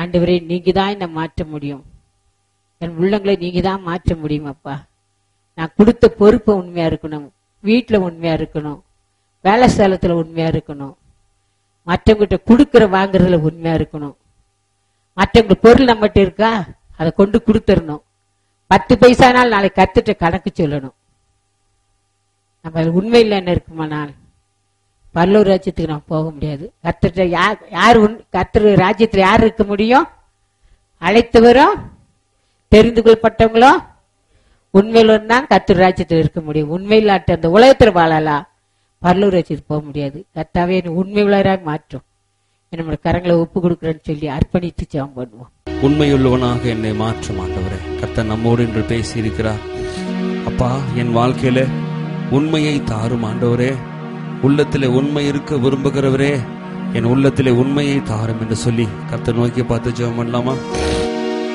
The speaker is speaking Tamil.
ஆண்டவரே நீங்க தான் என்னை மாற்ற முடியும் என் உள்ளங்களை நீங்க தான் மாற்ற முடியும் அப்பா நான் கொடுத்த பொறுப்பை உண்மையா இருக்கணும் வீட்டுல உண்மையா இருக்கணும் வேலை ஸ்தலத்துல உண்மையா இருக்கணும் மற்றவங்கிட்ட கொடுக்கற வாங்குறதுல உண்மையா இருக்கணும் மற்றவங்க பொருள் நம்மகிட்ட இருக்கா அதை கொண்டு கொடுத்துடணும் பத்து பைசானால் நாளைக்கு கத்துட்ட கணக்கு சொல்லணும் நம்ம அதுல உண்மையில் என்ன இருக்குமானால் பல்லூர் ராஜ்யத்துக்கு நம்ம போக முடியாது கத்துட்ட யார் யார் உண் கத்துற ராஜ்யத்துல யார் இருக்க முடியும் அழைத்தவரும் தெரிந்து கொள்ளப்பட்டவங்களும் உண்மையில் தான் கத்தர் ராஜ்யத்தில் இருக்க முடியும் உண்மையில்லாட்ட அந்த உலகத்தில் வாழலாம் பரலூர் ராஜ்யத்துக்கு போக முடியாது கத்தாவே என்னை உண்மை உள்ளவராக மாற்றும் நம்மளோட கரங்களை ஒப்பு கொடுக்குறேன்னு சொல்லி அர்ப்பணித்து ஜெபம் பண்ணுவோம் உண்மையுள்ளவனாக என்னை மாற்றும் ஆண்டவரே கர்த்தர் நம்மோடு என்று பேசி இருக்கிறார் அப்பா என் வாழ்க்கையில உண்மையை தாரும் ஆண்டவரே உள்ளத்திலே உண்மை இருக்க விரும்புகிறவரே என் உள்ளத்திலே உண்மையை தாரும் என்று சொல்லி கர்த்தர் நோக்கி பார்த்து ஜெபம் பண்ணலாமா